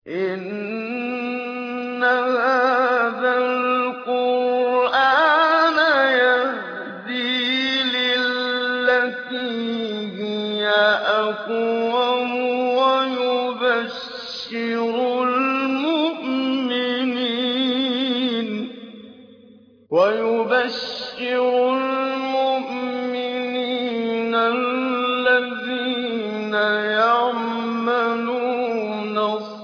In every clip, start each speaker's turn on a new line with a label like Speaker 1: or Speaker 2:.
Speaker 1: إِنَّ هَٰذَا الْقُرْآنَ يَهْدِي لِلَّتِي هِيَ أَقْوَمُ وَيُبَشِّرُ الْمُؤْمِنِينَ الَّذِينَ يَعْمَلُونَ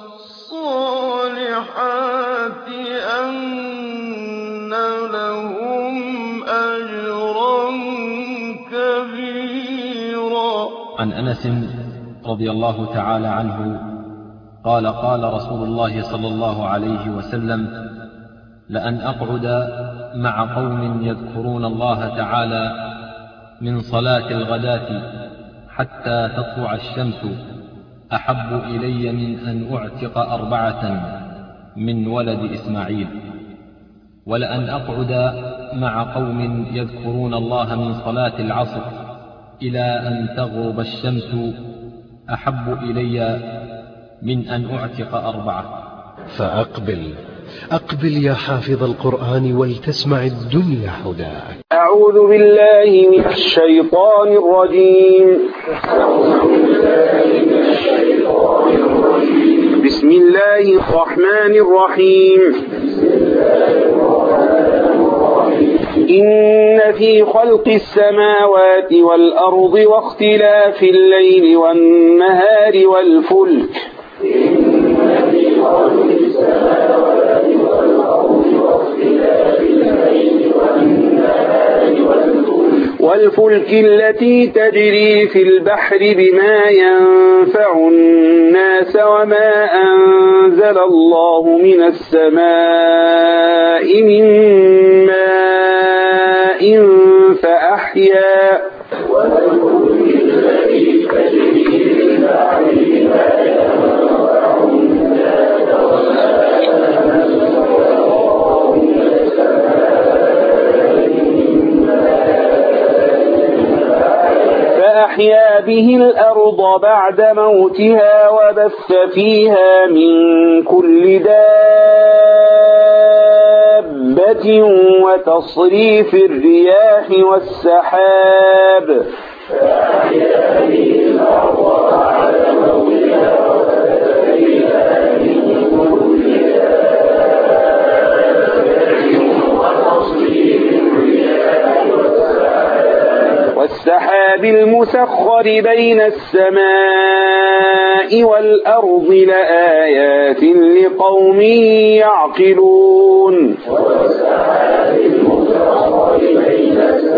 Speaker 1: الصَّالِحَاتِ أَنَّ لَهُمْ أَجْرًا كَبِيرًا
Speaker 2: عن أنس رضي الله تعالى عنه قال قال رسول الله صلى الله عليه وسلم لأن أقعد مع قوم يذكرون الله تعالى من صلاة الغداة حتى تطلع الشمس أحب إلي من أن أعتق أربعة من ولد إسماعيل ولأن أقعد مع قوم يذكرون الله من صلاة العصر إلى أن تغرب الشمس أحب إلي من أن أعتق أربعة
Speaker 3: فأقبل أقبل يا حافظ القرآن ولتسمع الدنيا هداك
Speaker 4: أعوذ بالله من الشيطان الرجيم بسم الله الرحمن الرحيم إن في خلق السماوات والأرض واختلاف الليل والنهار والفلك إن في خلق السماوات والأرض واختلاف الليل والنهار والفلك والفلك التي تجري في البحر بما ينفع الناس وما أنزل الله من السماء من ماء فأحيا والفلك التي تجري في البحر بما ينفع الناس وما أنزل الله من فأحيا به الأرض بعد موتها وبث فيها من كل دابة وتصريف الرياح والسحاب فأحيا به الأرض بعد موتها وبث فيها من كل والسحاب المسخر بين السماء والأرض لآيات لقوم يعقلون والسحاب المسخر بين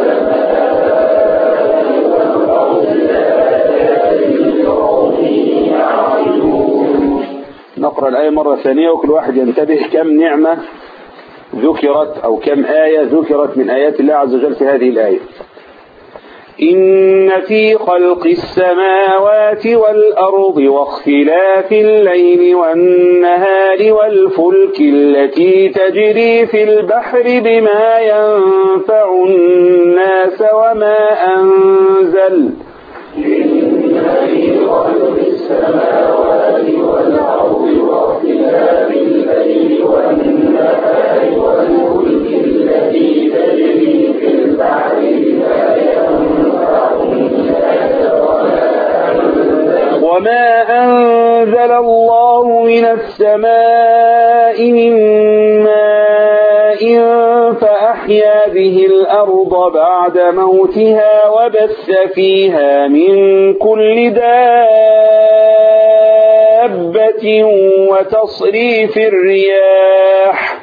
Speaker 4: السماء والأرض لآيات لقوم يعقلون نقرأ الآية مرة ثانية وكل واحد ينتبه كم نعمة ذكرت أو كم آية ذكرت من آيات الله عز وجل في هذه الآية إن في خلق السماوات والأرض واختلاف الليل والنهار والفلك التي تجري في البحر بما ينفع الناس وما أنزل إن في خلق السماوات والأرض واختلاف الليل والنهار والفلك التي تجري في البحر بما وما أنزل الله من السماء من ماء فأحيا به الأرض بعد موتها وبث فيها من كل دابة وتصريف الرياح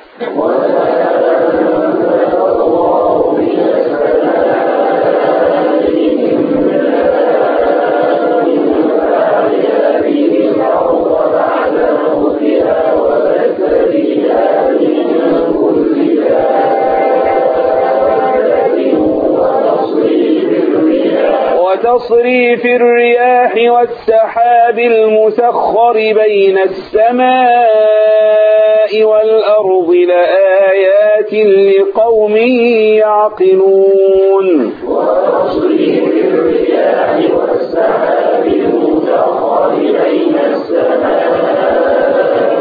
Speaker 4: وتصريف الرياح والسحاب المسخر بين السماء والأرض لآيات لقوم يعقلون وتصريف الرياح والسحاب المسخر بين السماء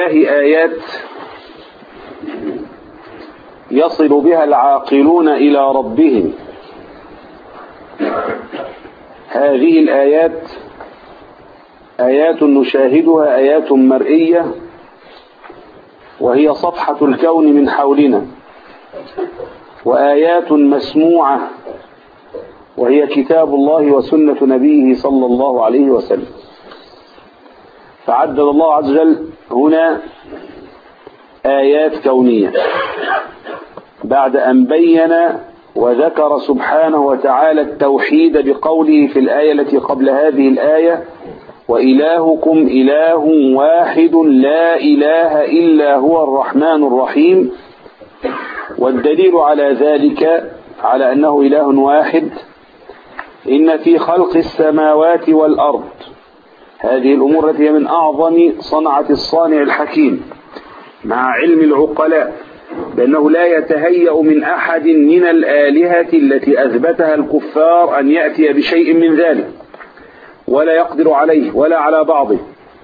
Speaker 4: الله آيات يصل بها العاقلون إلى ربهم هذه الآيات آيات نشاهدها آيات مرئية وهي صفحة الكون من حولنا وآيات مسموعة وهي كتاب الله وسنة نبيه صلى الله عليه وسلم فعدد الله عز وجل هنا آيات كونية بعد أن بين وذكر سبحانه وتعالى التوحيد بقوله في الآية التي قبل هذه الآية وإلهكم إله واحد لا إله إلا هو الرحمن الرحيم والدليل على ذلك على أنه إله واحد إن في خلق السماوات والأرض هذه الأمور التي هي من أعظم صنعة الصانع الحكيم مع علم العقلاء بأنه لا يتهيأ من أحد من الآلهة التي أثبتها الكفار أن يأتي بشيء من ذلك ولا يقدر عليه ولا على بعضه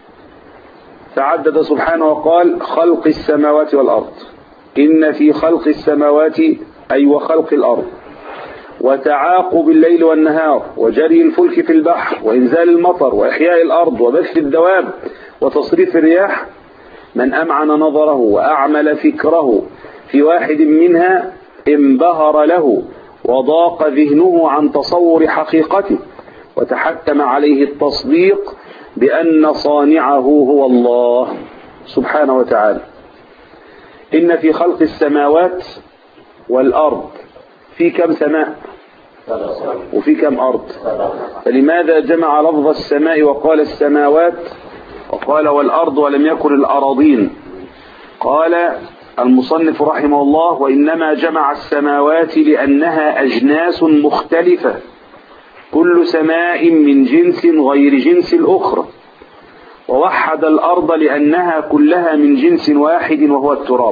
Speaker 4: فعدد سبحانه وقال خلق السماوات والأرض إن في خلق السماوات أي وخلق الأرض وتعاقب الليل والنهار وجري الفلك في البحر وإنزال المطر وإحياء الأرض وبث الدواب وتصريف الرياح من أمعن نظره وأعمل فكره في واحد منها انبهر له وضاق ذهنه عن تصور حقيقته وتحتم عليه التصديق بأن صانعه هو الله سبحانه وتعالى إن في خلق السماوات والأرض في كم سماء وفي كم أرض فلماذا جمع لفظ السماء وقال السماوات وقال والأرض ولم يكن الأراضين قال المصنف رحمه الله وإنما جمع السماوات لأنها أجناس مختلفة كل سماء من جنس غير جنس الأخرى ووحد الأرض لأنها كلها من جنس واحد وهو التراب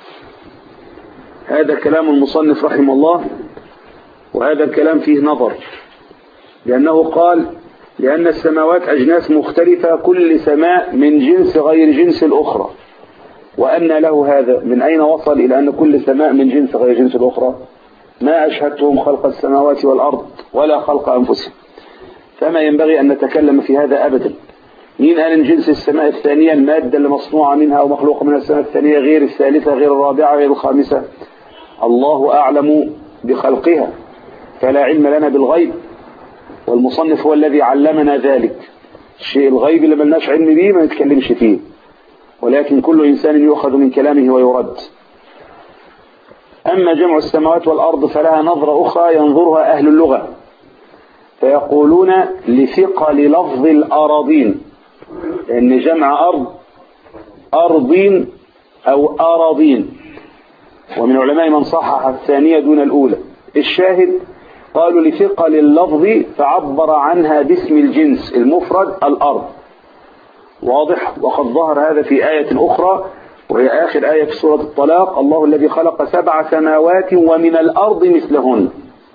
Speaker 4: هذا كلام المصنف رحمه الله وهذا الكلام فيه نظر لأنه قال لأن السماوات أجناس مختلفة كل سماء من جنس غير جنس الأخرى وأن له هذا من أين وصل إلى أن كل سماء من جنس غير جنس الأخرى ما أشهدتهم خلق السماوات والأرض ولا خلق أنفسهم فما ينبغي أن نتكلم في هذا أبدا مين قال إن جنس السماء الثانية المادة اللي مصنوعة منها أو مخلوقة من السماء الثانية غير الثالثة غير الرابعة غير الخامسة الله أعلم بخلقها فلا علم لنا بالغيب والمصنف هو الذي علمنا ذلك الشيء الغيب اللي ملناش علم به ما نتكلمش فيه ولكن كل إنسان يؤخذ من كلامه ويرد أما جمع السماوات والأرض فلها نظرة أخرى ينظرها أهل اللغة فيقولون لثقل لفظ الأراضين لأن جمع أرض أرضين أو أراضين ومن علماء من صحح الثانية دون الأولى الشاهد قالوا لثقل اللفظ فعبر عنها باسم الجنس المفرد الأرض واضح وقد ظهر هذا في آية أخرى وهي آخر آية في سورة الطلاق الله الذي خلق سبع سماوات ومن الأرض مثلهن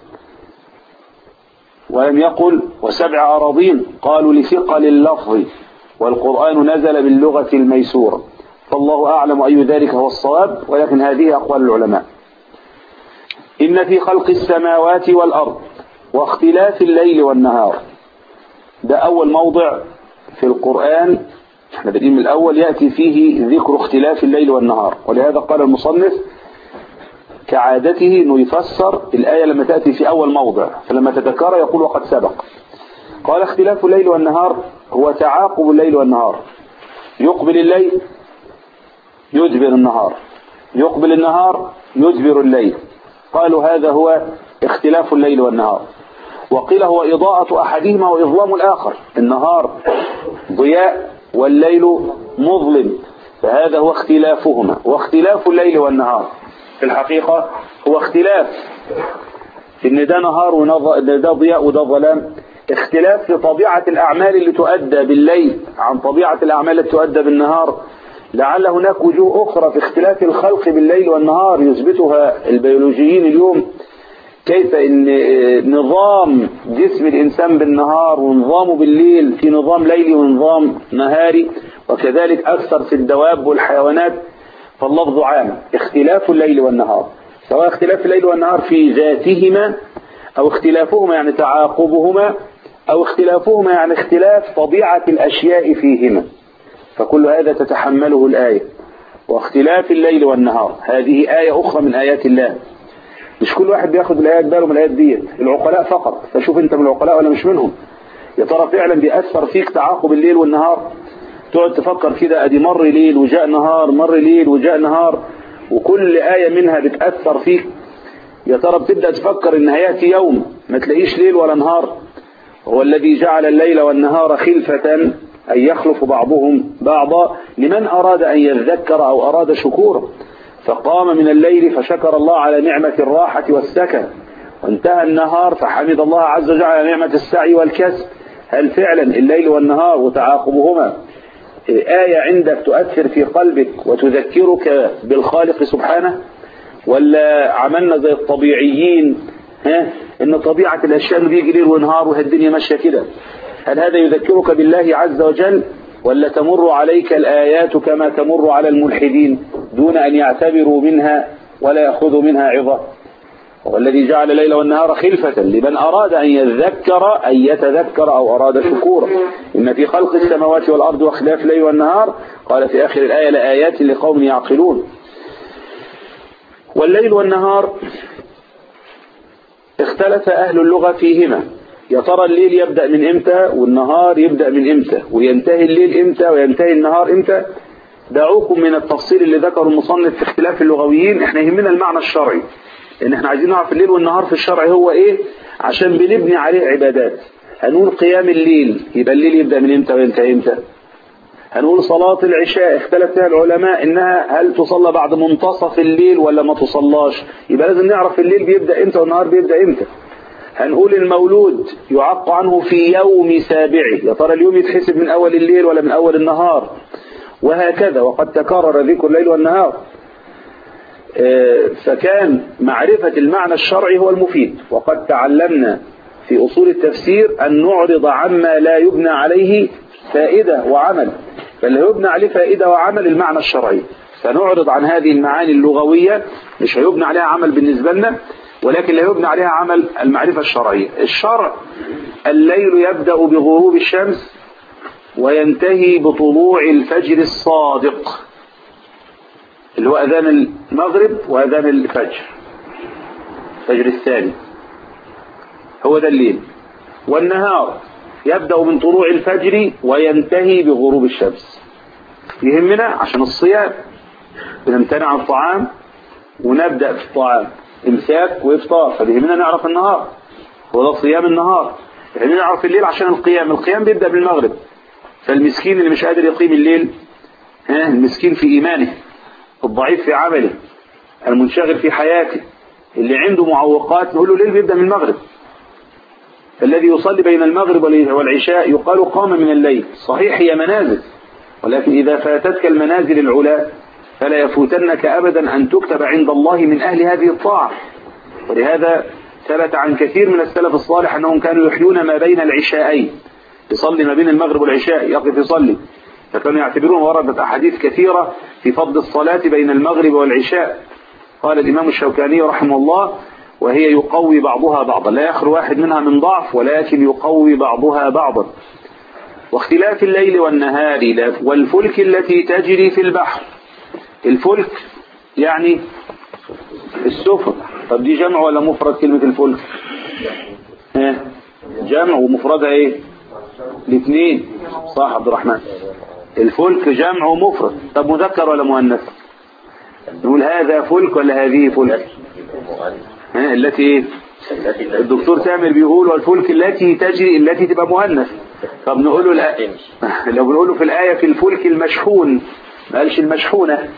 Speaker 4: ولم يقل وسبع أراضين قالوا لثقل اللفظ والقرآن نزل باللغة الميسورة فالله أعلم أي ذلك هو الصواب ولكن هذه أقوال العلماء إن في خلق السماوات والأرض واختلاف الليل والنهار ده أول موضع في القرآن احنا بادئين من الأول يأتي فيه ذكر اختلاف الليل والنهار ولهذا قال المصنف كعادته انه يفسر الآية لما تأتي في أول موضع فلما تذكر يقول وقد سبق قال اختلاف الليل والنهار هو تعاقب الليل والنهار يقبل الليل يدبر النهار يقبل النهار يدبر الليل قالوا هذا هو اختلاف الليل والنهار وقيل هو إضاءة أحدهما وإظلام الآخر النهار ضياء والليل مظلم فهذا هو اختلافهما واختلاف الليل والنهار في الحقيقة هو اختلاف في ان ده نهار وده ضياء وده ظلام اختلاف في طبيعة الأعمال اللي تؤدى بالليل عن طبيعة الأعمال التي تؤدى بالنهار لعل هناك وجوه أخرى في اختلاف الخلق بالليل والنهار يثبتها البيولوجيين اليوم كيف ان نظام جسم الإنسان بالنهار ونظامه بالليل في نظام ليلي ونظام نهاري وكذلك أكثر في الدواب والحيوانات فاللفظ عام اختلاف الليل والنهار سواء اختلاف الليل والنهار في ذاتهما أو اختلافهما يعني تعاقبهما أو اختلافهما يعني اختلاف طبيعة الأشياء فيهما فكل هذا تتحمله الآية واختلاف الليل والنهار هذه آية أخرى من آيات الله مش كل واحد بياخد الآيات باله من الآيات ديت العقلاء فقط فشوف انت من العقلاء ولا مش منهم يا ترى فعلا بيأثر فيك تعاقب الليل والنهار تقعد تفكر كده ادي مر ليل وجاء نهار مر ليل وجاء نهار وكل آية منها بتأثر فيك يا ترى بتبدأ تفكر ان هيأتي يوم ما تلاقيش ليل ولا نهار هو الذي جعل الليل والنهار خلفة أن يخلف بعضهم بعضا لمن أراد أن يذكر أو أراد شكورا فقام من الليل فشكر الله على نعمة الراحة والسكن وانتهى النهار فحمد الله عز وجل على نعمة السعي والكسب هل فعلا الليل والنهار وتعاقبهما آية عندك تؤثر في قلبك وتذكرك بالخالق سبحانه ولا عملنا زي الطبيعيين ها ان طبيعة الاشياء اللي بيجي ليل ونهار وهي الدنيا ماشية كده هل هذا يذكرك بالله عز وجل ولا تمر عليك الآيات كما تمر على الملحدين دون أن يعتبروا منها ولا يأخذوا منها عظة والذي جعل الليل والنهار خلفة لمن أراد أن يذكر أن يتذكر أو أراد شكورا إن في خلق السماوات والأرض واختلاف الليل والنهار قال في آخر الآية لآيات لقوم يعقلون والليل والنهار اختلف أهل اللغة فيهما يا ترى الليل يبدأ من امتى والنهار يبدأ من امتى وينتهي الليل امتى وينتهي النهار امتى دعوكم من التفصيل اللي ذكره المصنف في اختلاف اللغويين احنا يهمنا المعنى الشرعي لان احنا عايزين نعرف الليل والنهار في الشرع هو ايه عشان بنبني عليه عبادات هنقول قيام الليل يبقى الليل يبدأ من امتى وينتهي امتى هنقول صلاة العشاء اختلف فيها العلماء انها هل تصلى بعد منتصف الليل ولا ما تصلاش يبقى لازم نعرف الليل بيبدأ امتى والنهار بيبدأ امتى هنقول المولود يعق عنه في يوم سابعه يا ترى اليوم يتحسب من أول الليل ولا من أول النهار وهكذا وقد تكرر ذكر الليل والنهار فكان معرفة المعنى الشرعي هو المفيد وقد تعلمنا في أصول التفسير أن نعرض عما لا يبنى عليه فائدة وعمل فاللي يبنى عليه فائدة وعمل المعنى الشرعي سنعرض عن هذه المعاني اللغوية مش هيبنى عليها عمل بالنسبة لنا ولكن لا يبنى عليها عمل المعرفة الشرعية الشرع الليل يبدأ بغروب الشمس وينتهي بطلوع الفجر الصادق اللي هو أذان المغرب وأذان الفجر الفجر الثاني هو ده الليل والنهار يبدأ من طلوع الفجر وينتهي بغروب الشمس يهمنا عشان الصيام بنمتنع عن الطعام ونبدأ في الطعام امساك وافطار فبيهمنا نعرف النهار هو ده صيام النهار يهمنا نعرف الليل عشان القيام القيام بيبدأ بالمغرب فالمسكين اللي مش قادر يقيم الليل ها المسكين في إيمانه الضعيف في عمله المنشغل في حياته اللي عنده معوقات نقول له الليل بيبدأ من المغرب الذي يصلي بين المغرب والعشاء يقال قام من الليل صحيح هي منازل ولكن إذا فاتتك المنازل العلا فلا يفوتنك أبدا أن تكتب عند الله من أهل هذه الطاعة ولهذا ثبت عن كثير من السلف الصالح أنهم كانوا يحيون ما بين العشاءين يصلي ما بين المغرب والعشاء يقف يصلي فكانوا يعتبرون وردت أحاديث كثيرة في فضل الصلاة بين المغرب والعشاء قال الإمام الشوكاني رحمه الله وهي يقوي بعضها بعضا لا يخلو واحد منها من ضعف ولكن يقوي بعضها بعضا واختلاف الليل والنهار والفلك التي تجري في البحر الفلك يعني السفن طب دي جمع ولا مفرد كلمة الفلك ها جمع ومفردها ايه الاثنين صح عبد الرحمن الفلك جمع ومفرد طب مذكر ولا مؤنث نقول هذا فلك ولا هذه فلك ها التي ايه الدكتور تامر بيقول والفلك التي تجري التي تبقى مؤنث طب نقول له الآية لو بنقول له في الآية في الفلك المشحون ما قالش المشحونة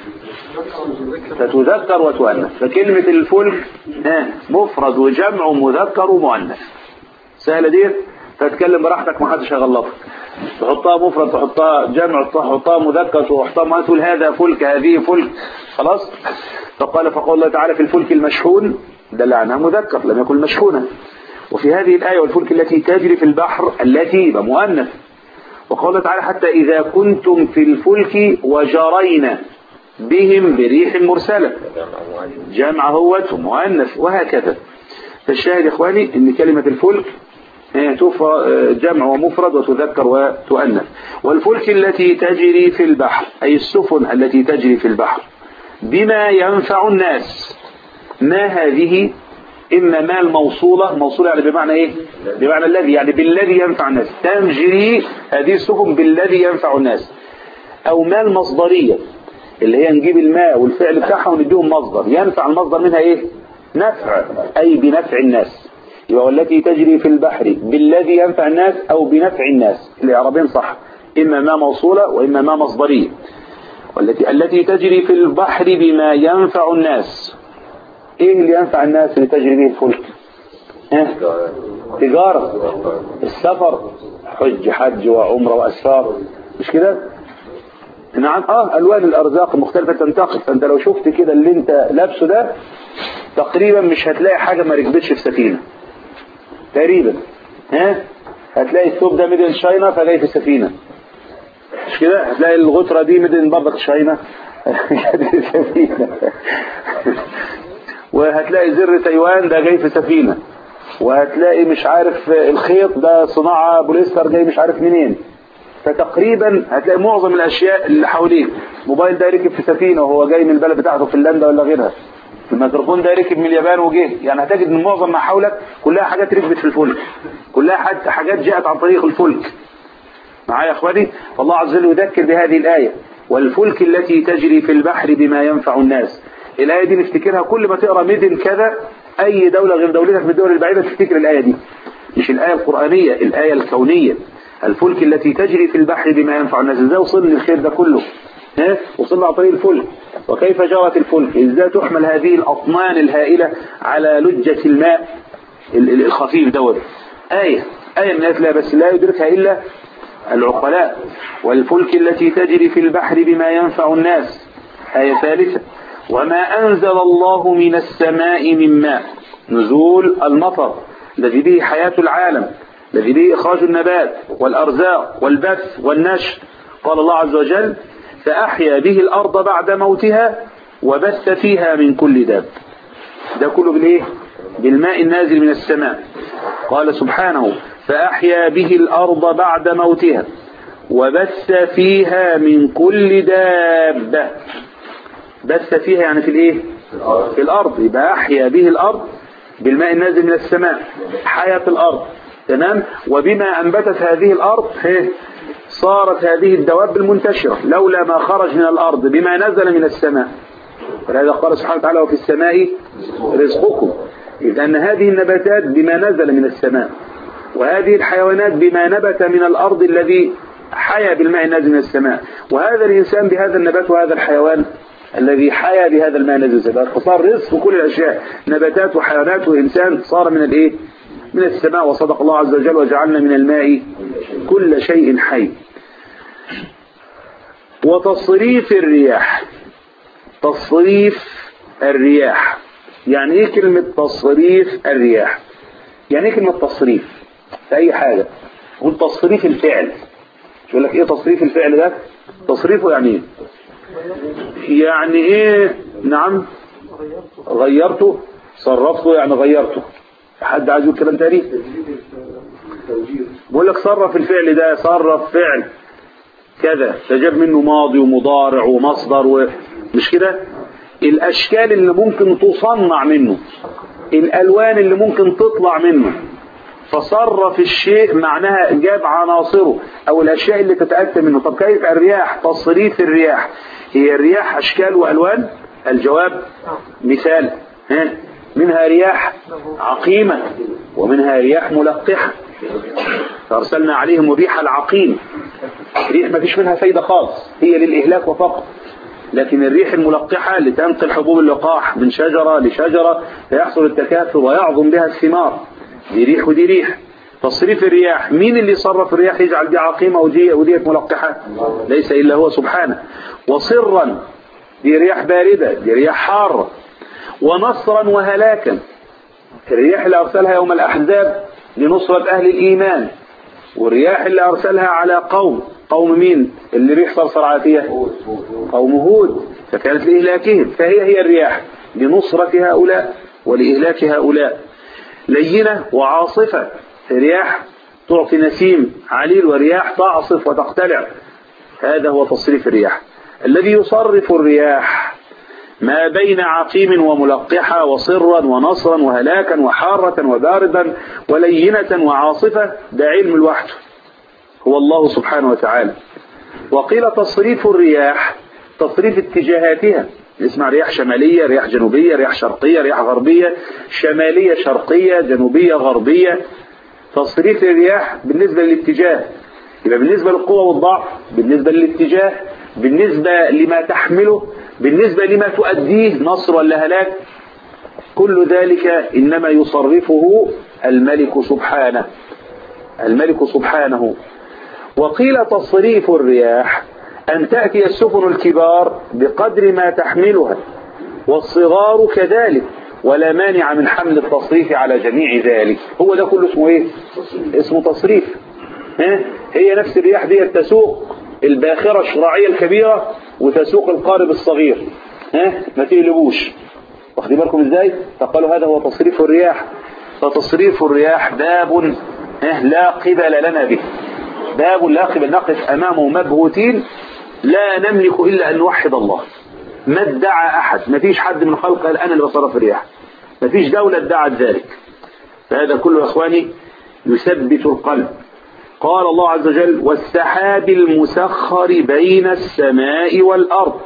Speaker 4: تتذكر وتؤنث فكلمة الفلك ها مفرد وجمع ومذكر ومؤنث سهلة دي فتتكلم براحتك ما حدش هيغلطك تحطها مفرد تحطها جمع تحطها مذكر تحطها ما تقول هذا فلك هذه فلك خلاص فقال فقال الله تعالى في الفلك المشحون دل عنها مذكر لم يكن مشحونا وفي هذه الآية والفلك التي تجري في البحر التي يبقى مؤنث وقال تعالى حتى إذا كنتم في الفلك وجرينا بهم بريح مرسلة جمع هوت مؤنث وهكذا فالشاهد يا إخواني أن كلمة الفلك توفى جمع ومفرد وتذكر وتؤنث والفلك التي تجري في البحر أي السفن التي تجري في البحر بما ينفع الناس ما هذه إما ما الموصولة موصولة يعني بمعنى إيه بمعنى الذي يعني بالذي ينفع الناس تجري هذه السفن بالذي ينفع الناس أو ما المصدرية اللي هي نجيب الماء والفعل بتاعها ونديهم مصدر ينفع المصدر منها إيه نفع أي بنفع الناس يبقى والتي تجري في البحر بالذي ينفع الناس أو بنفع الناس الإعرابين صح إما ما موصولة وإما ما مصدرية والتي التي تجري في البحر بما ينفع الناس ايه اللي ينفع الناس اللي تجري به الفلك ها؟ تجارة السفر حج حج وعمرة وأسفار مش كده نعم اه الوان الارزاق المختلفة تنتقل فانت لو شفت كده اللي انت لابسه ده تقريبا مش هتلاقي حاجة ما ركبتش في سفينة تقريبا ها هتلاقي الثوب ده ميدن شاينا فجاي في سفينة مش كده هتلاقي الغترة دي ميدن برضك شاينا في سفينة وهتلاقي زر تايوان ده جاي في سفينة وهتلاقي مش عارف الخيط ده صناعة بوليستر جاي مش عارف منين فتقريبا هتلاقي معظم الاشياء اللي حواليك موبايل ده ركب في سفينة وهو جاي من البلد بتاعته فنلندا ولا غيرها الميكروفون ده ركب من اليابان وجه يعني هتجد ان معظم ما حولك كلها حاجات ركبت في الفلك كلها حاجات جاءت عن طريق الفلك معايا يا اخواني والله عز وجل يذكر بهذه الآية والفلك التي تجري في البحر بما ينفع الناس الآية دي نفتكرها كل ما تقرأ مدن كذا أي دولة غير دولتك من الدول البعيدة تفتكر الآية دي مش الآية القرآنية الآية الكونية الفلك التي تجري في البحر بما ينفع الناس ازاي وصلنا الخير ده كله ها وصلنا عن طريق الفلك وكيف جرت الفلك ازاي تحمل هذه الأطنان الهائلة على لجة الماء الخفيف دوت آية آية من آيات الله بس لا يدركها إلا العقلاء والفلك التي تجري في البحر بما ينفع الناس آية ثالثة وما أنزل الله من السماء من ماء نزول المطر الذي به حياة العالم الذي به إخراج النبات والأرزاق والبث والنشر قال الله عز وجل فأحيا به الأرض بعد موتها وبث فيها من كل داب ده كله بالإيه؟ بالماء النازل من السماء قال سبحانه فأحيا به الأرض بعد موتها وبث فيها من كل دابة بث فيها يعني في الايه في الارض يبقى احيا به الارض بالماء النازل من السماء حياة الارض تمام وبما انبتت هذه الارض صارت هذه الدواب المنتشرة لولا ما خرج من الارض بما نزل من السماء ولهذا قال سبحانه وتعالى وفي السماء رزقكم إذ أن هذه النباتات بما نزل من السماء وهذه الحيوانات بما نبت من الأرض الذي حيا بالماء النازل من السماء وهذا الإنسان بهذا النبات وهذا الحيوان الذي حيا بهذا الماء الذي نزل فصار رزق كل الأشياء نباتات وحيوانات وإنسان صار من الإيه من السماء وصدق الله عز وجل وجعلنا من الماء كل شيء حي وتصريف الرياح تصريف الرياح يعني ايه كلمة تصريف الرياح يعني ايه كلمة تصريف في اي حاجة قول تصريف الفعل يقول لك ايه تصريف الفعل ده تصريفه يعني ايه يعني ايه نعم غيرته صرفته يعني غيرته حد عايز يقول كلام تاني بقول لك صرف الفعل ده صرف فعل كذا فجاب منه ماضي ومضارع ومصدر ومش كده الاشكال اللي ممكن تصنع منه الالوان اللي ممكن تطلع منه فصرف الشيء معناها جاب عناصره او الاشياء اللي تتأتى منه طب كيف الرياح تصريف الرياح هي الرياح اشكال والوان الجواب مثال ها منها رياح عقيمة ومنها رياح ملقحة فارسلنا عليهم الريح العقيم ريح ما فيش منها فايدة خالص هي للإهلاك وفقط لكن الريح الملقحة لتنقل حبوب اللقاح من شجرة لشجرة فيحصل التكاثر ويعظم بها الثمار دي ريح ودي ريح تصريف الرياح مين اللي صرف الرياح يجعل دي عقيمة ودي وديت ملقحة ليس إلا هو سبحانه وصرا دي رياح باردة دي رياح حارة ونصرا وهلاكا الرياح اللي أرسلها يوم الأحزاب لنصرة أهل الإيمان والرياح اللي أرسلها على قوم قوم مين اللي ريح صرصر عاتية قوم هود فكانت لإهلاكهم فهي هي الرياح لنصرة هؤلاء ولإهلاك هؤلاء لينة وعاصفة رياح تعطي نسيم عليل ورياح تعصف وتقتلع هذا هو تصريف الرياح الذي يصرف الرياح ما بين عقيم وملقحة وصرا ونصرا وهلاكا وحارة وباردا ولينة وعاصفة ده علم لوحده هو الله سبحانه وتعالى وقيل تصريف الرياح تصريف اتجاهاتها اسمها رياح شمالية رياح جنوبية رياح شرقية رياح غربية شمالية شرقية جنوبية غربية تصريف الرياح بالنسبة للاتجاه يبقى بالنسبة للقوة والضعف بالنسبة للاتجاه بالنسبة لما تحمله بالنسبة لما تؤديه نصر ولا هلاك كل ذلك إنما يصرفه الملك سبحانه الملك سبحانه وقيل تصريف الرياح أن تأتي السفن الكبار بقدر ما تحملها والصغار كذلك ولا مانع من حمل التصريف على جميع ذلك هو ده كله اسمه ايه اسمه تصريف ها؟ هي نفس الرياح دي تسوق الباخرة الشراعية الكبيرة وتسوق القارب الصغير ها ما تقلبوش واخدين بالكم ازاي فقالوا هذا هو تصريف الرياح فتصريف الرياح باب ها لا قبل لنا به باب لا قبل نقف امامه مبهوتين لا نملك الا ان نوحد الله ما ادعى احد ما فيش حد من خلق قال انا اللي بصرف الرياح ما فيش دولة ادعت ذلك فهذا كله يا اخواني يثبت القلب قال الله عز وجل والسحاب المسخر بين السماء والأرض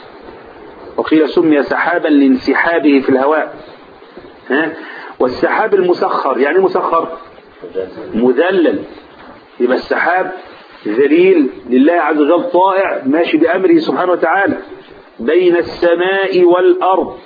Speaker 4: وقيل سمي سحابا لانسحابه في الهواء ها؟ والسحاب المسخر يعني مسخر مذلل يبقى السحاب ذليل لله عز وجل طائع ماشي بأمره سبحانه وتعالى بين السماء والأرض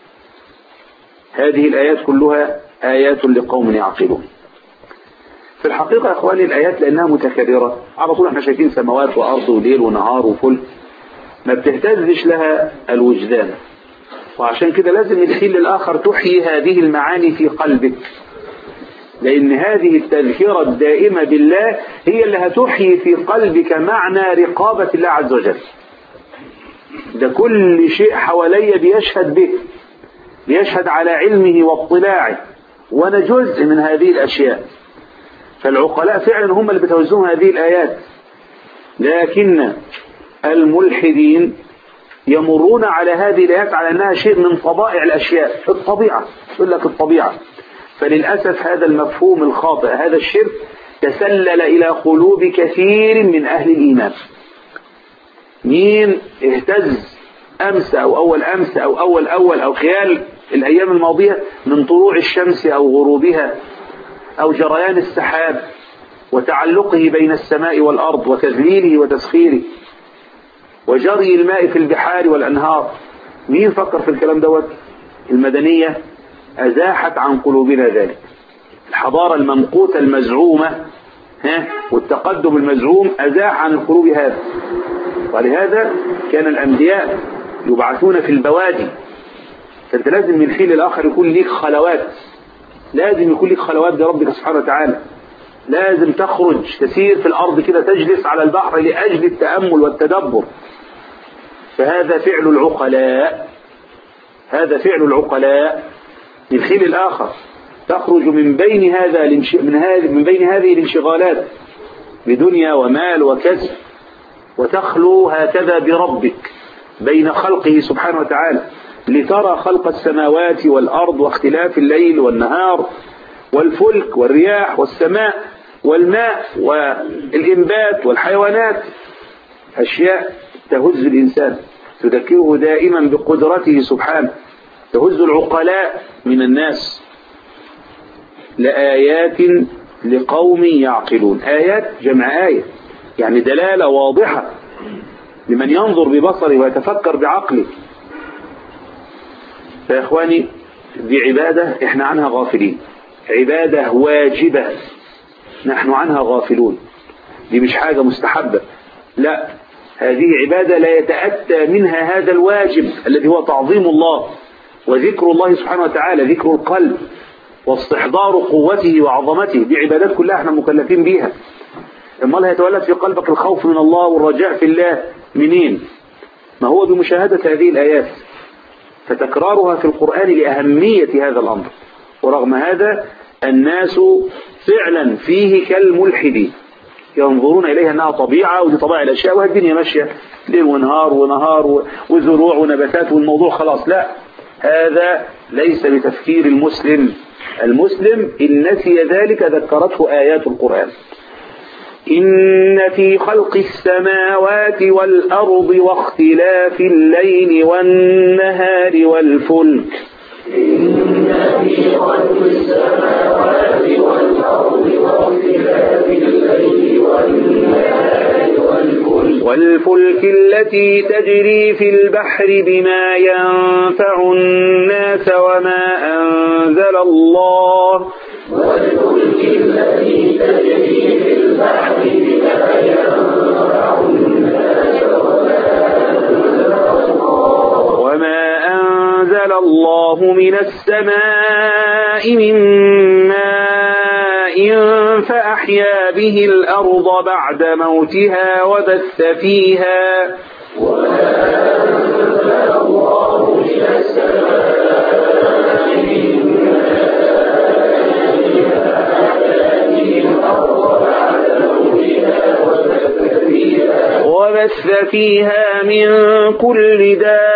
Speaker 4: هذه الآيات كلها آيات لقوم يعقلون في الحقيقة يا اخواني الآيات لأنها متكررة على طول احنا شايفين سماوات وأرض وليل ونهار وفل ما بتهتزش لها الوجدان وعشان كده لازم الحين للآخر تحيي هذه المعاني في قلبك لأن هذه التذكرة الدائمة بالله هي اللي هتحيي في قلبك معنى رقابة الله عز وجل ده كل شيء حوالي بيشهد به بيشهد على علمه واطلاعه وانا جزء من هذه الأشياء فالعقلاء فعلا هم اللي بتوزعون هذه الآيات لكن الملحدين يمرون على هذه الآيات على أنها شيء من طبائع الأشياء الطبيعة يقول لك الطبيعة فللأسف هذا المفهوم الخاطئ هذا الشرك تسلل إلى قلوب كثير من أهل الإيمان مين اهتز أمس أو أول أمس أو أول أول أو خلال الأيام الماضية من طلوع الشمس أو غروبها أو جريان السحاب وتعلقه بين السماء والأرض وتذليله وتسخيره وجري الماء في البحار والأنهار مين فكر في الكلام دوت المدنية أزاحت عن قلوبنا ذلك الحضارة الممقوتة المزعومة ها والتقدم المزعوم أزاح عن القلوب هذا ولهذا كان الأنبياء يبعثون في البوادي فأنت لازم من حين للآخر يكون ليك خلوات لازم يكون لك خلوات بربك سبحانه وتعالى لازم تخرج تسير في الأرض كده تجلس على البحر لأجل التأمل والتدبر فهذا فعل العقلاء هذا فعل العقلاء من حين الآخر تخرج من بين هذا من هذه من بين هذه الانشغالات بدنيا ومال وكسب وتخلو هكذا بربك بين خلقه سبحانه وتعالى لترى خلق السماوات والأرض واختلاف الليل والنهار والفلك والرياح والسماء والماء والإنبات والحيوانات أشياء تهز الإنسان تذكره دائما بقدرته سبحانه تهز العقلاء من الناس لآيات لقوم يعقلون آيات جمع آية يعني دلالة واضحة لمن ينظر ببصره ويتفكر بعقله فيا إخواني دي عبادة إحنا عنها غافلين عبادة واجبة نحن عنها غافلون دي مش حاجة مستحبة لا هذه عبادة لا يتأتى منها هذا الواجب الذي هو تعظيم الله وذكر الله سبحانه وتعالى ذكر القلب واستحضار قوته وعظمته دي عبادات كلها احنا مكلفين بيها امال هيتولد في قلبك الخوف من الله والرجاء في الله منين ما هو بمشاهدة هذه الآيات فتكرارها في القرآن لأهمية هذا الأمر ورغم هذا الناس فعلا فيه كالملحدين ينظرون إليها أنها طبيعة ودي طبيعة الأشياء والدنيا ماشية ليل ونهار ونهار وزروع ونباتات والموضوع خلاص لا هذا ليس بتفكير المسلم المسلم إن نسي ذلك ذكرته آيات القرآن إن في خلق السماوات والأرض واختلاف الليل والنهار والفلك
Speaker 5: إن في خلق السماوات والأرض واختلاف الليل والنهار والفلك
Speaker 4: والفلك التي تجري في البحر بما ينفع الناس وما أنزل الله
Speaker 5: والفلك التي تجري في البحر بما ينفع الناس
Speaker 4: وما أنزل الله من السماء من ماء فأحيا به الأرض بعد موتها وبث فيها
Speaker 5: الله من السماء من
Speaker 4: وبث فيها من كل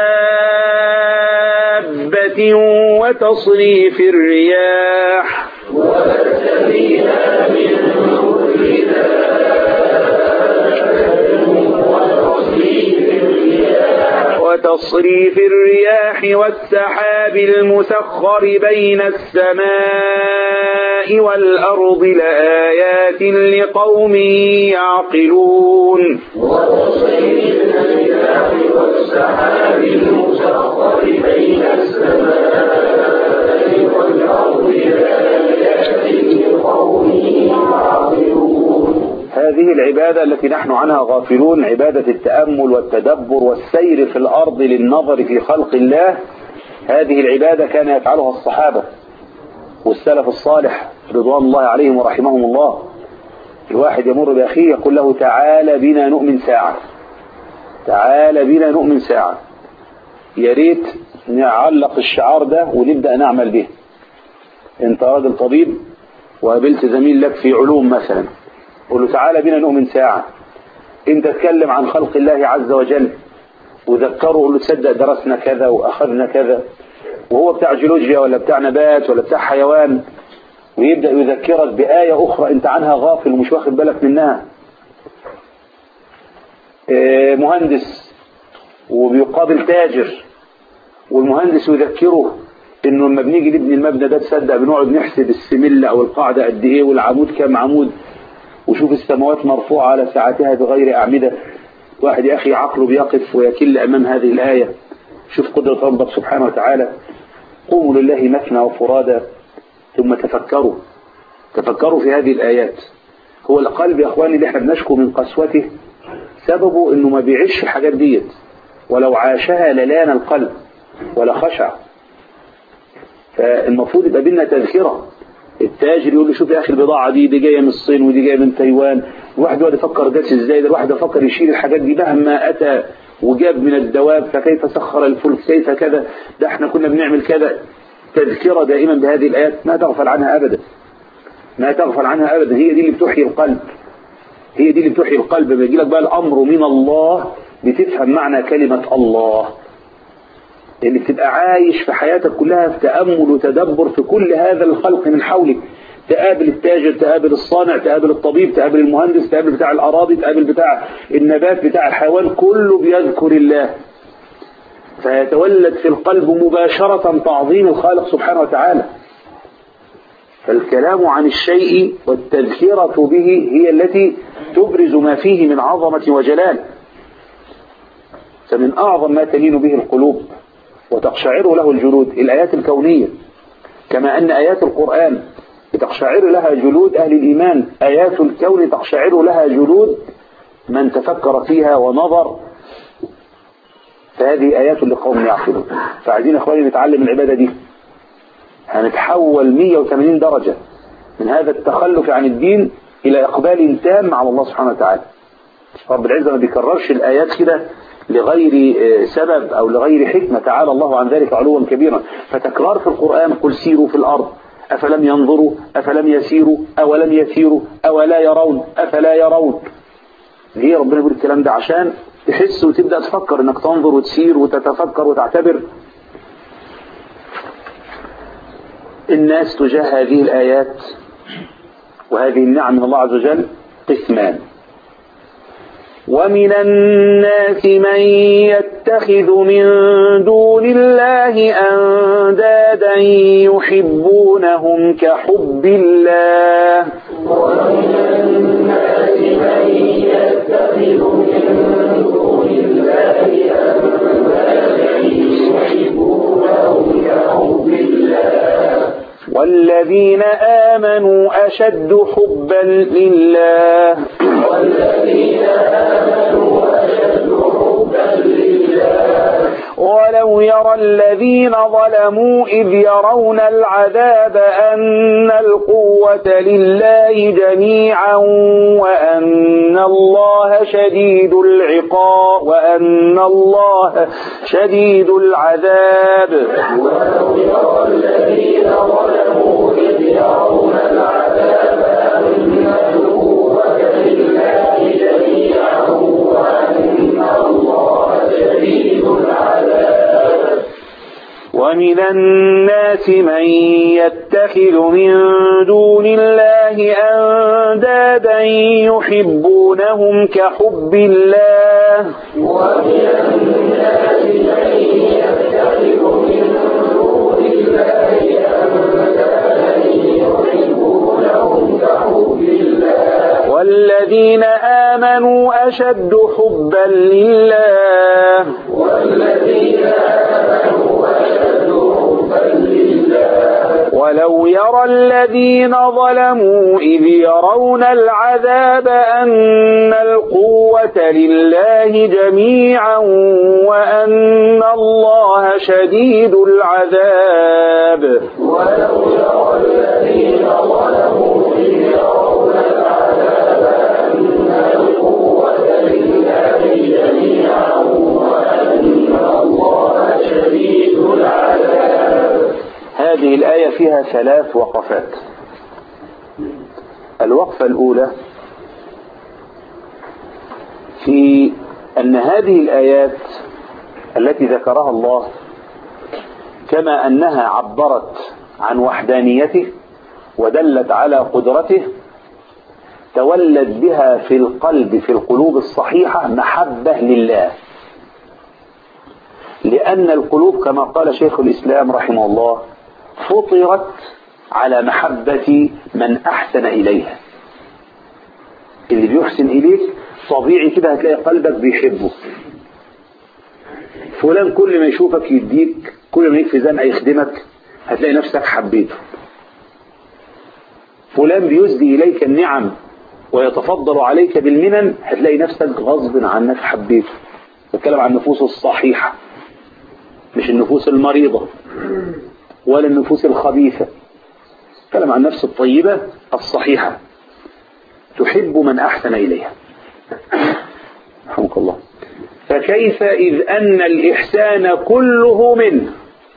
Speaker 4: دابة وتصريف الرياح
Speaker 5: وبث فيها من كل
Speaker 4: وتصريف الرياح والسحاب المسخر بين السماء والأرض لآيات لقوم يعقلون
Speaker 5: وتصريف الرياح والسحاب المسخر بين السماء والأرض لآيات لقوم يعقلون
Speaker 4: هذه العبادة التي نحن عنها غافلون عبادة التأمل والتدبر والسير في الأرض للنظر في خلق الله هذه العبادة كان يفعلها الصحابة والسلف الصالح رضوان الله عليهم ورحمهم الله الواحد يمر بأخيه يقول له تعال بنا نؤمن ساعة تعال بنا نؤمن ساعة يا ريت نعلق الشعار ده ونبدأ نعمل به انت راجل طبيب وقابلت زميل لك في علوم مثلا قول له تعالى بنا نؤمن ساعة انت تتكلم عن خلق الله عز وجل وذكره قول له تصدق درسنا كذا واخذنا كذا وهو بتاع جيولوجيا ولا بتاع نبات ولا بتاع حيوان ويبدأ يذكرك بآية أخرى أنت عنها غافل ومش واخد بالك منها آه، مهندس وبيقابل تاجر والمهندس يذكره انه لما بنيجي نبني المبنى ده تصدق بنقعد نحسب السمله او القاعده قد ايه والعمود كام عمود وشوف السماوات مرفوعه على ساعتها بغير اعمده واحد يا اخي عقله بيقف ويكل امام هذه الايه شوف قدره ربك سبحانه وتعالى قوموا لله مثنى وفرادى ثم تفكروا تفكروا في هذه الايات هو القلب يا اخواني اللي احنا بنشكو من قسوته سببه انه ما بيعيش الحاجات ديت ولو عاشها للان القلب ولا خشع فالمفروض يبقى بينا تذكرة التاجر يقول له شوف يا اخي البضاعة دي دي جاية من الصين ودي جاية من تايوان الواحد يقعد يفكر جت ازاي ده الواحد يفكر يشيل الحاجات دي مهما اتى وجاب من الدواب فكيف سخر الفلك كيف كذا ده احنا كنا بنعمل كذا تذكرة دائما بهذه الآيات ما تغفل عنها أبدا ما تغفل عنها أبدا هي دي اللي بتحيي القلب هي دي اللي بتحيي القلب لما يجي لك بقى الأمر من الله بتفهم معنى كلمة الله اللي بتبقى عايش في حياتك كلها في تأمل وتدبر في كل هذا الخلق من حولك تقابل التاجر تقابل الصانع تقابل الطبيب تقابل المهندس تقابل بتاع الأراضي تقابل بتاع النبات بتاع الحيوان كله بيذكر الله فيتولد في القلب مباشرة تعظيم الخالق سبحانه وتعالى فالكلام عن الشيء والتذكرة به هي التي تبرز ما فيه من عظمة وجلال فمن أعظم ما تلين به القلوب وتقشعر له الجلود الآيات الكونية كما أن آيات القرآن تقشعر لها جلود أهل الإيمان آيات الكون تقشعر لها جلود من تفكر فيها ونظر فهذه آيات لقوم يعقلون فعايزين إخواني نتعلم العبادة دي هنتحول 180 درجة من هذا التخلف عن الدين إلى إقبال تام على الله سبحانه وتعالى رب العزة ما بيكررش الآيات كده لغير آه، سبب أو لغير حكمة تعالى الله عن ذلك علوا كبيرا فتكرار في القرآن قل سيروا في الأرض أفلم ينظروا أفلم يسيروا أولم يسيروا أولا يرون أفلا يرون ليه ربنا يقول الكلام ده عشان تحس وتبدأ تفكر انك تنظر وتسير وتتفكر وتعتبر الناس تجاه هذه الآيات وهذه النعم من الله عز وجل قسمان ومن الناس من يتخذ من دون الله أندادا يحبونهم كحب الله
Speaker 5: ومن الناس من يتخذ من دون الله أندادا يحبونهم كحب الله
Speaker 4: والذين آمنوا أشد حبا لله
Speaker 5: والذين آمنوا أشد حبا لله
Speaker 4: ولو يرى الذين ظلموا إذ يرون العذاب أن القوة لله جميعا وأن الله شديد العقاب وأن الله شديد العذاب
Speaker 5: ولو يرى الذين ظلموا إذ يرون العذاب أن القوة لله جميعا وأن الله شديد العذاب
Speaker 4: ومن الناس من يتخذ من دون الله أندادا يحبونهم كحب الله
Speaker 5: ومن الناس من يتخذ من دون الله أندادا يحبونهم كحب الله
Speaker 4: والذين آمنوا أشد حبا لله
Speaker 5: والذين آمنوا أشد حبا لله
Speaker 4: ولو يرى الذين ظلموا إذ يرون العذاب أن القوة لله جميعا وأن الله شديد العذاب
Speaker 5: ولو يرى الذين ظلموا إذ يرون العذاب أن القوة لله جميعا وأن الله شديد العذاب
Speaker 4: هذه الآية فيها ثلاث وقفات الوقفة الأولى في أن هذه الآيات التي ذكرها الله كما أنها عبرت عن وحدانيته ودلت على قدرته تولد بها في القلب في القلوب الصحيحة محبة لله لأن القلوب كما قال شيخ الإسلام رحمه الله فطرت على محبة من أحسن إليها اللي بيحسن إليك طبيعي كده هتلاقي قلبك بيحبه فلان كل ما يشوفك يديك كل ما يكفي زنقة يخدمك هتلاقي نفسك حبيته فلان بيسدي إليك النعم ويتفضل عليك بالمنن هتلاقي نفسك غصب عنك حبيته بتكلم عن النفوس الصحيحة مش النفوس المريضة ولا النفوس الخبيثة بتكلم عن النفس الطيبة الصحيحة تحب من أحسن إليها رحمك الله فكيف إذ أن الإحسان كله منه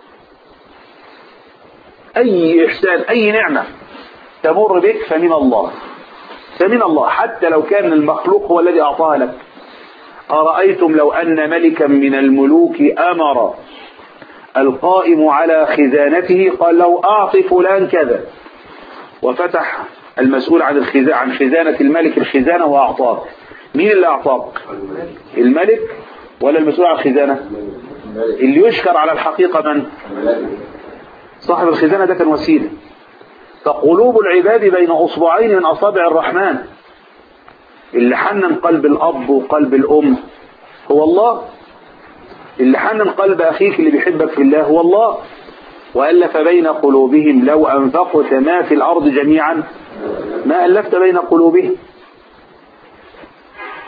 Speaker 4: أي إحسان أي نعمة تمر بك فمن الله فمن الله حتى لو كان المخلوق هو الذي أعطاها لك أرأيتم لو أن ملكا من الملوك أمر القائم على خزانته قال له أعطي فلان كذا وفتح المسؤول عن الخزانة عن خزانة الملك الخزانة وأعطاك مين اللي أعطاك الملك ولا المسؤول عن الخزانة اللي يشكر على الحقيقة من صاحب الخزانة ده كان وسيلة فقلوب العباد بين أصبعين من أصابع الرحمن اللي حنن قلب الأب وقلب الأم هو الله اللي حنن قلب أخيك اللي بيحبك في الله هو الله وألف بين قلوبهم لو أنفقت ما في الأرض جميعا ما ألفت بين قلوبهم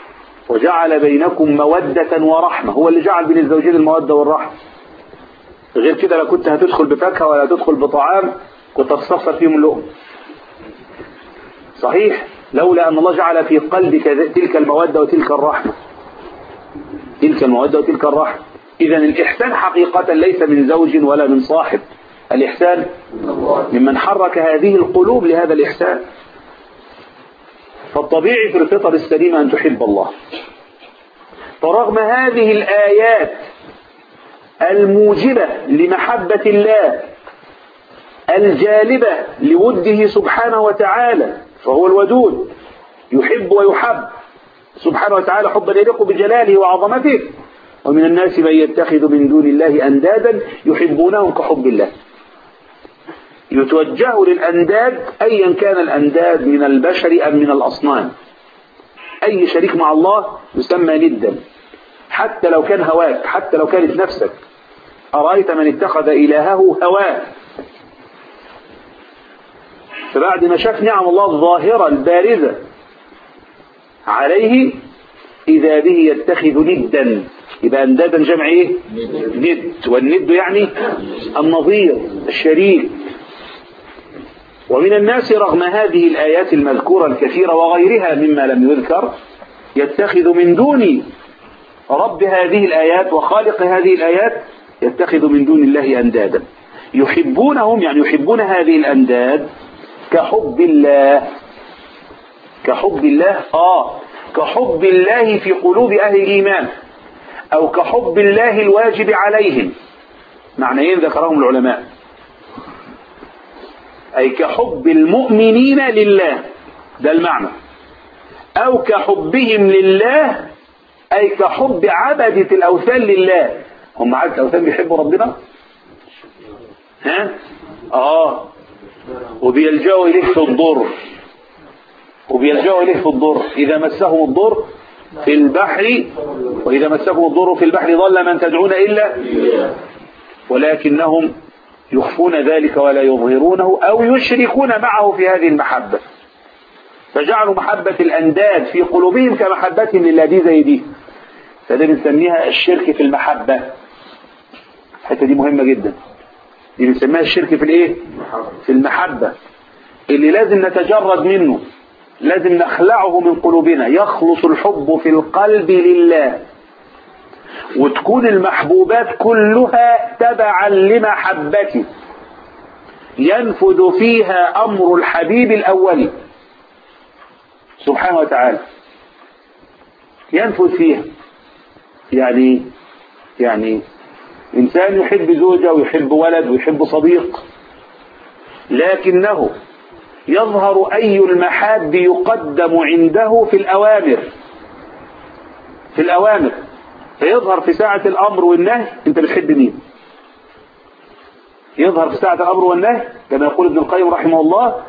Speaker 4: وجعل بينكم مودة ورحمة هو اللي جعل بين الزوجين المودة والرحمة غير كده لا كنت هتدخل بفاكهة ولا هتدخل بطعام كنت هتصفر فيهم اللقم صحيح لولا أن الله جعل في قلبك تلك المودة وتلك الرحمة تلك المودة وتلك الرحمة إذا الإحسان حقيقة ليس من زوج ولا من صاحب الإحسان ممن حرك هذه القلوب لهذا الإحسان فالطبيعي في الفطر السليمة أن تحب الله فرغم هذه الآيات الموجبة لمحبة الله الجالبة لوده سبحانه وتعالى فهو الودود يحب ويحب سبحانه وتعالى حبا يليق بجلاله وعظمته ومن الناس من يتخذ من دون الله أندادا يحبونهم كحب الله يتوجه للأنداد أيا كان الأنداد من البشر أم من الأصنام أي شريك مع الله يسمى ندا حتى لو كان هواك حتى لو كانت نفسك أرأيت من اتخذ إلهه هواه فبعد ما شاف نعم الله الظاهرة البارزة عليه إذا به يتخذ ندا يبقى أندادا جمع إيه ند والند يعني النظير الشريك ومن الناس رغم هذه الآيات المذكورة الكثيرة وغيرها مما لم يذكر يتخذ من دون رب هذه الآيات وخالق هذه الآيات يتخذ من دون الله أندادا يحبونهم يعني يحبون هذه الأنداد كحب الله كحب الله آه كحب الله في قلوب أهل الإيمان أو كحب الله الواجب عليهم معنيين ذكرهم العلماء أي كحب المؤمنين لله ده المعنى أو كحبهم لله أي كحب عبدة الأوثان لله هم عبدة الأوثان بيحبوا ربنا ها آه وبيلجأوا إليه في الضر وبيلجأوا إليه في الضر إذا مسهم الضر في البحر وإذا مسهم الضر في البحر ضل من تدعون إلا ولكنهم يخفون ذلك ولا يظهرونه أو يشركون معه في هذه المحبة فجعلوا محبة الأنداد في قلوبهم كمحبتهم لله دي زي دي فده بنسميها الشرك في المحبة الحته دي مهمة جدا دي بنسميها الشرك في الايه في المحبة اللي لازم نتجرد منه لازم نخلعه من قلوبنا يخلص الحب في القلب لله وتكون المحبوبات كلها تبعا لمحبته ينفذ فيها أمر الحبيب الأولي سبحانه وتعالى ينفذ فيها يعني يعني إنسان يحب زوجة ويحب ولد ويحب صديق لكنه يظهر أي المحاب يقدم عنده في الأوامر في الأوامر فيظهر في ساعة الأمر والنهي أنت بتحب مين يظهر في ساعة الأمر والنهي كما يقول ابن القيم رحمه الله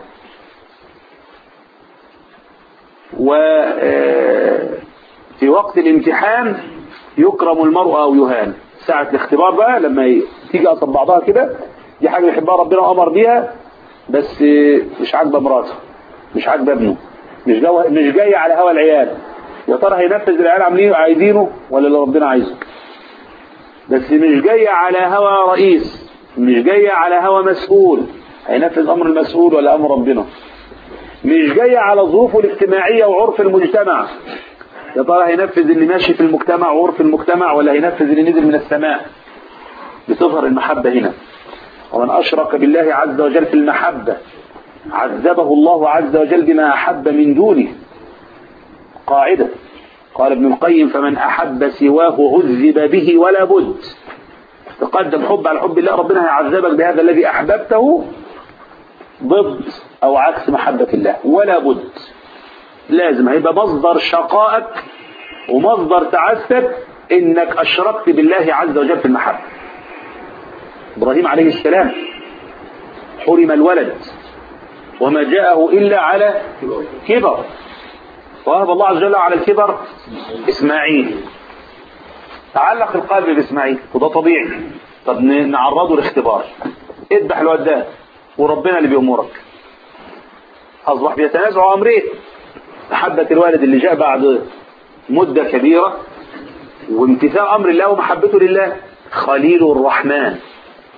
Speaker 4: وفي وقت الامتحان يكرم المرء أو يهان ساعة الاختبار بقى لما تيجي أصب بعضها كده دي حاجة يحبها ربنا وأمر بيها بس مش عاجبة مراته مش عاجبة ابنه مش جو... مش جاية على هوا العيال يا ترى هينفذ العيال عاملين عايزينه ولا اللي ربنا عايزه بس مش جاية على هوا رئيس مش جاية على هوا مسؤول هينفذ أمر المسؤول ولا أمر ربنا مش جاية على ظروفه الاجتماعية وعرف المجتمع يا ترى هينفذ اللي ماشي في المجتمع وعرف المجتمع ولا هينفذ اللي نزل من السماء بتظهر المحبة هنا ومن أشرك بالله عز وجل في المحبة عذبه الله عز وجل بما أحب من دونه قاعدة قال ابن القيم فمن أحب سواه عذب به ولا بد تقدم حب على حب الله ربنا هيعذبك بهذا الذي أحببته ضد أو عكس محبة الله ولا بد لازم هيبقى مصدر شقائك ومصدر تعسف انك اشركت بالله عز وجل في المحبة ابراهيم عليه السلام حرم الولد وما جاءه الا على كبر وهب الله عز وجل على الكبر اسماعيل تعلق القلب باسماعيل وده طبيعي طب نعرضه لاختبار اذبح الواد ده وربنا اللي بيأمرك اصبح بيتنازعوا امرين محبة الوالد اللي جاء بعد مدة كبيرة وامتثال أمر الله ومحبته لله خليل الرحمن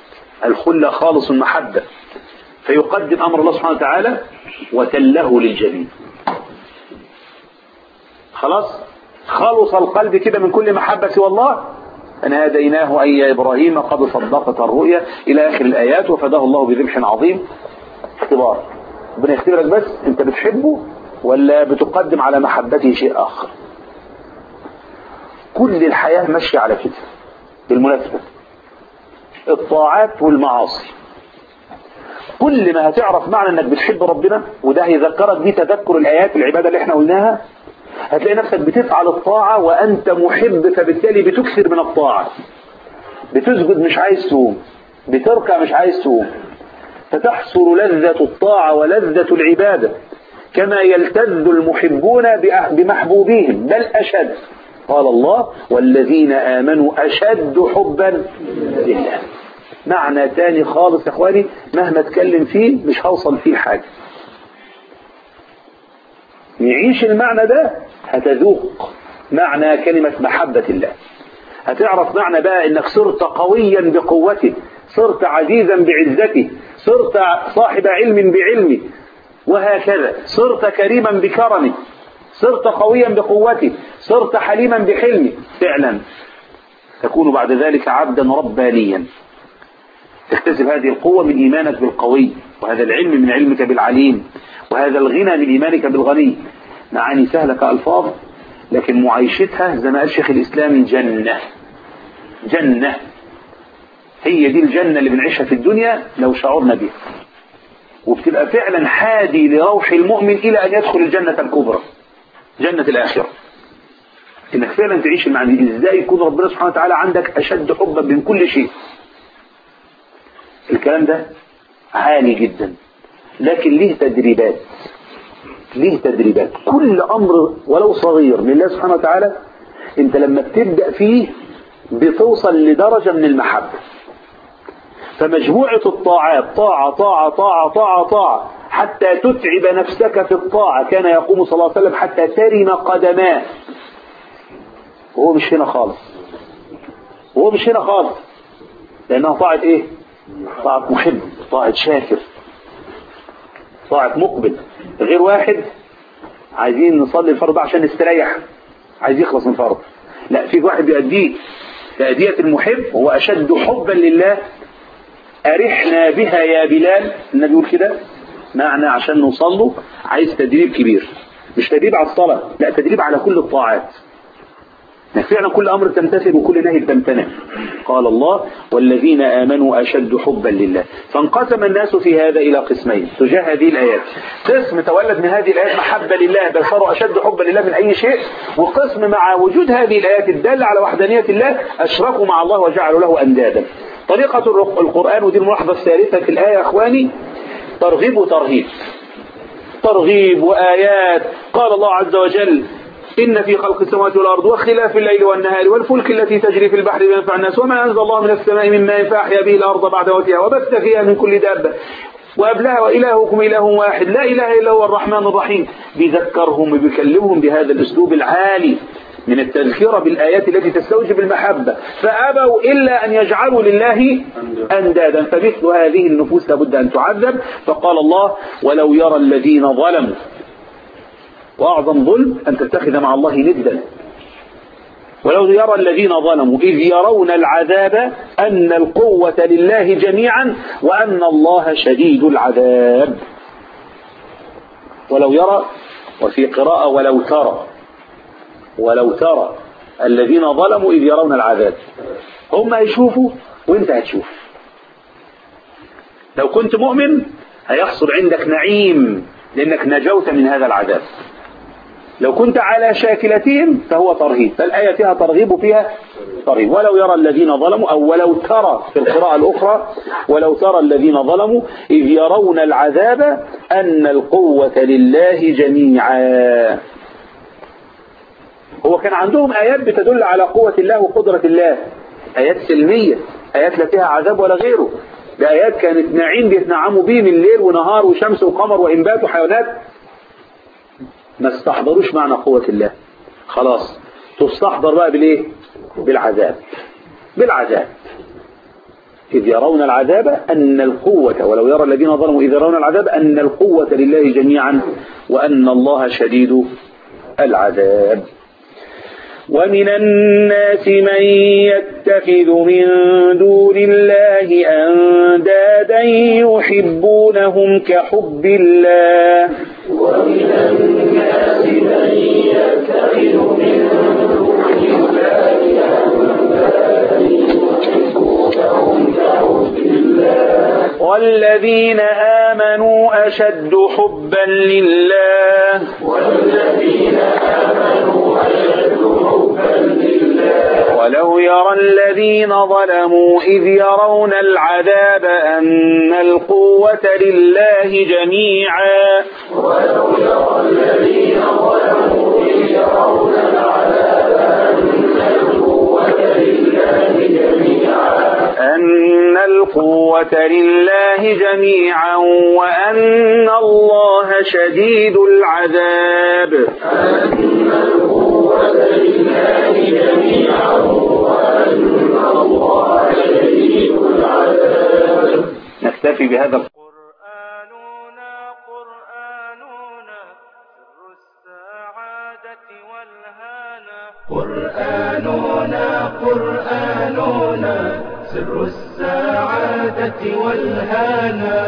Speaker 4: الخلة خالص المحبة فيقدم أمر الله سبحانه وتعالى وتله للجبين خلاص خلص القلب كده من كل محبة سوى الله أن هديناه أي يا إبراهيم قد صدقت الرؤيا إلى آخر الآيات وفداه الله بذبح عظيم اختبار ربنا يختبرك بس أنت بتحبه ولا بتقدم على محبته شيء آخر كل الحياة ماشية على كده بالمناسبة الطاعات والمعاصي كل ما هتعرف معنى انك بتحب ربنا وده هيذكرك بيه تذكر الايات العباده اللي احنا قلناها هتلاقي نفسك بتفعل الطاعه وانت محب فبالتالي بتكثر من الطاعه بتسجد مش عايز تقوم بتركع مش عايز تقوم فتحصل لذة الطاعة ولذة العبادة كما يلتذ المحبون بأ- بمحبوبهم بل أشد قال الله والذين آمنوا أشد حبا لله معنى تاني خالص يا اخواني مهما اتكلم فيه مش هوصل فيه حاجة نعيش المعنى ده هتذوق معنى كلمة محبة الله هتعرف معنى بقى انك صرت قويا بقوته صرت عزيزا بعزته صرت صاحب علم بعلمه وهكذا صرت كريما بكرمه صرت قويا بقوته صرت حليما بحلمه فعلا تكون بعد ذلك عبدا ربانيا تكتسب هذه القوة من إيمانك بالقوي وهذا العلم من علمك بالعليم وهذا الغنى من إيمانك بالغني معاني سهلة كألفاظ لكن معايشتها زي ما قال شيخ الإسلام جنة جنة هي دي الجنة اللي بنعيشها في الدنيا لو شعرنا بها وبتبقى فعلا حادي لروح المؤمن إلى أن يدخل الجنة الكبرى جنة الآخرة إنك فعلا تعيش المعنى دي إزاي يكون ربنا سبحانه وتعالى عندك أشد حبا من كل شيء الكلام ده عالي جدا لكن ليه تدريبات ليه تدريبات كل أمر ولو صغير لله سبحانه وتعالى انت لما بتبدأ فيه بتوصل لدرجة من المحبة فمجموعة الطاعات طاعة طاعة طاعة طاعة طاعة حتى تتعب نفسك في الطاعة كان يقوم صلى الله عليه وسلم حتى ترم قدماه وهو مش هنا خالص وهو مش هنا خالص لأنها طاعة ايه طاعة محب طاعة شاكر طاعة مقبل غير واحد عايزين نصلي الفرض عشان نستريح عايز يخلص من الفرض لا في واحد بيأديه تأدية المحب هو أشد حبا لله أرحنا بها يا بلال النبي يقول كده معنى عشان نوصل عايز تدريب كبير مش تدريب على الصلاة لا تدريب على كل الطاعات انك فعلا كل امر تمتثل وكل نهي تمتنع قال الله والذين امنوا اشد حبا لله فانقسم الناس في هذا الى قسمين تجاه هذه الايات قسم تولد من هذه الايات محبه لله بل صاروا اشد حبا لله من اي شيء وقسم مع وجود هذه الايات الداله على وحدانيه الله اشركوا مع الله وجعلوا له اندادا طريقه القران ودي الملاحظه الثالثه في الايه يا اخواني ترغيب وترهيب ترغيب وآيات قال الله عز وجل إن في خلق السماوات والأرض واختلاف الليل والنهار والفلك التي تجري في البحر بينفع الناس وما أنزل الله من السماء من ماء فأحيا به الأرض بعد موتها وبث فيها من كل دابة وأبلها وإلهكم إله واحد لا إله إلا هو الرحمن الرحيم بيذكرهم وبيكلمهم بهذا الأسلوب العالي من التذكرة بالآيات التي تستوجب المحبة فأبوا إلا أن يجعلوا لله أندادا فمثل هذه النفوس لابد أن تعذب فقال الله ولو يرى الذين ظلموا وأعظم ظلم أن تتخذ مع الله ندا ولو يرى الذين ظلموا إذ يرون العذاب أن القوة لله جميعا وأن الله شديد العذاب ولو يرى وفي قراءة ولو ترى ولو ترى الذين ظلموا إذ يرون العذاب هم هيشوفوا وانت هتشوف لو كنت مؤمن هيحصل عندك نعيم لأنك نجوت من هذا العذاب لو كنت على شاكلتهم فهو ترهيب فالآية فيها ترغيب وفيها ترهيب ولو يرى الذين ظلموا أو ولو ترى في القراءة الأخرى ولو ترى الذين ظلموا إذ يرون العذاب أن القوة لله جميعا هو كان عندهم آيات بتدل على قوة الله وقدرة الله آيات سلمية آيات لا فيها عذاب ولا غيره بآيات كانت نعيم بيتنعموا بيه من ليل ونهار وشمس وقمر وإنبات وحيوانات ما استحضروش معنى قوة الله خلاص تستحضر بقى بالايه بالعذاب بالعذاب إذ يرون العذاب أن القوة ولو يرى الذين ظلموا إذ يرون العذاب أن القوة لله جميعا وأن الله شديد العذاب ومن الناس من يتخذ من دون الله أندادا يحبونهم كحب الله
Speaker 5: ومن الناس من يتخذ من دون الله أندادا يحبونهم كحب الله
Speaker 4: والذين آمنوا أشد حبا لله
Speaker 5: والذين آمنوا أشد حبا لله
Speaker 4: ولو يرى الذين ظلموا إذ يرون العذاب أن القوة لله جميعا
Speaker 5: ولو يرى الذين ظلموا إذ يرون العذاب أن القوة لله جميعا
Speaker 4: أن القوة لله جميعا وأن الله شديد العذاب
Speaker 5: أن القوة لله جميعا وأن الله شديد العذاب
Speaker 4: نكتفي بهذا
Speaker 1: قرآننا قرآننا سر السعادة والهانا قرآننا قرآننا سر السعادة والهانا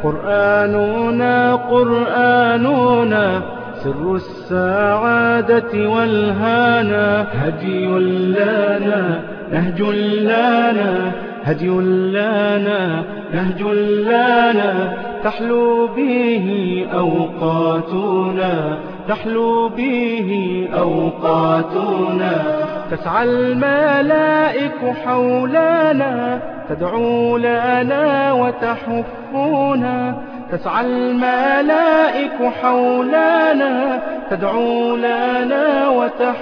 Speaker 1: قرآننا قرآننا سر السعادة والهانا هدي لنا نهج لنا هدي لنا نهج لنا تحلو به أوقاتنا تحلو به أوقاتنا تسعى الملائك حولنا تدعو لنا وتحفنا تسعى الملائك حولنا تدعو لنا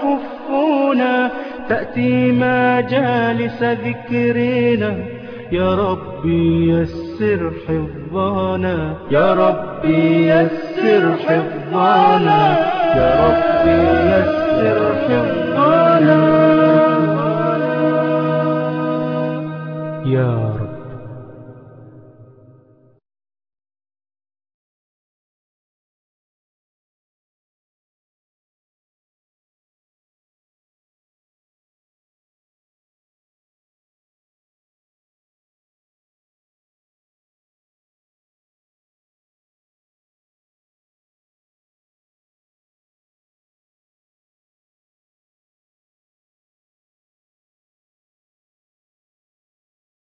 Speaker 1: وتحفنا تأتي مجالس ذكرنا يا ربي يسر حفظنا يا ربي يسر حفظنا يا ربي يسر حفظنا يا رب